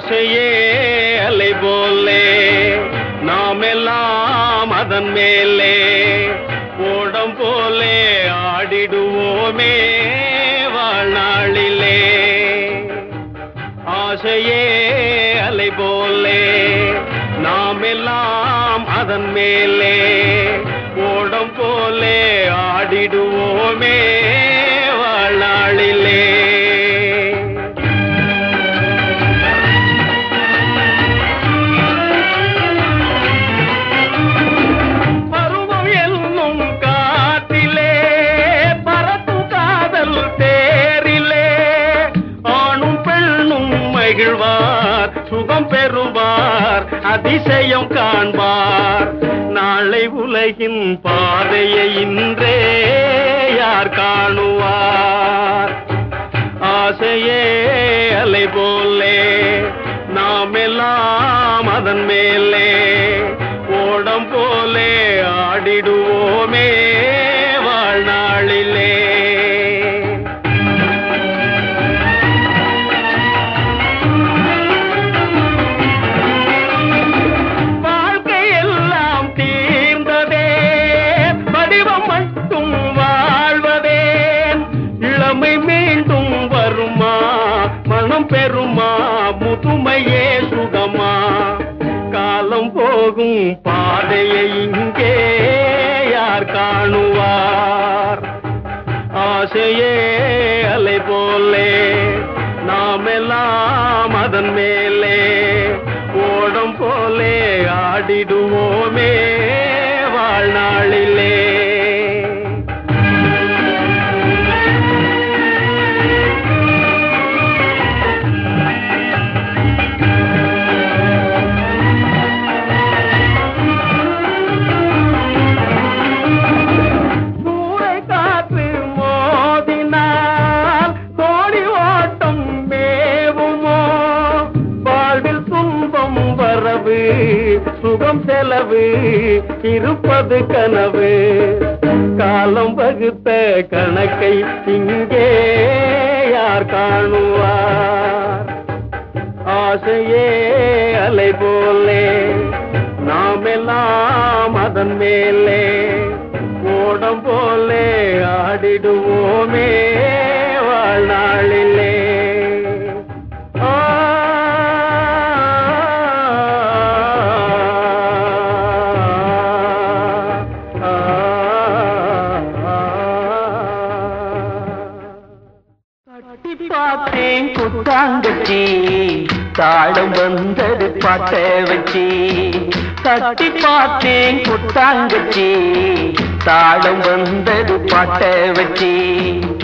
ஆசையே அலை போலே நாம் எல்லாம் அதன் மேலே ஓடம் போலே ஆடிடுவோமே வாழ்நாளிலே ஆசையே அலை போலே நாம் எல்லாம் அதன் மேலே ஓடம் போலே ஆடிடுவோமே வாழ்நாளிலே பருவம் என்னும் காற்றிலே பறக்கும் காதல் தேரிலே ஆணும் பெண்ணும் மகிழ்வார் சுகம் பெறுவார் அதிசயம் காண்பார் நாளை உலகின் பாதையை இன்றே யார் காணுவார் ஆசையே அலை போலே நாம் எல்லாம் அதன் மேலே ஓடம் போலே ஆடிடுவோமே வாழ்நாளிலே வாழ்க்கை எல்லாம் தீர்ந்ததே வடிவம் மட்டும் வாழ்வதே இளமை மீண்டும் வருமா மனம் பெறுமா முதுமையே சுகமா காலம் போகும் பாதையை இங்கே யார் காணுவார் ஆசையே அலை போலே நாம் எல்லாம் அதன் மேலே ஓடம் போலே ஆடிடுவோமே வாழ்நாளிலே சூறை காற்று மோதினால் கோடி ஓட்டம் மேவுமோ வாழ்வில் துன்பம் வரவு சுகம் செலவு இருப்பது கனவு காலம் வகுத்த கணக்கை இங்கே யார் காணுவார் ஆசையே அலை போலே நாம் எல்லாம் அதன் மேலே ஓடம் போலே ஆடிடுவோமே வாழ்நாளிலே ஆ, ஆ, கட்டி பார்த்தேன் குத்தாங்கச்சி தாளம் வந்தது பாட்ட வச்சி கட்டி பார்த்தேன் குத்தாங்கச்சி தாளம் வந்தது பாட்ட வச்சி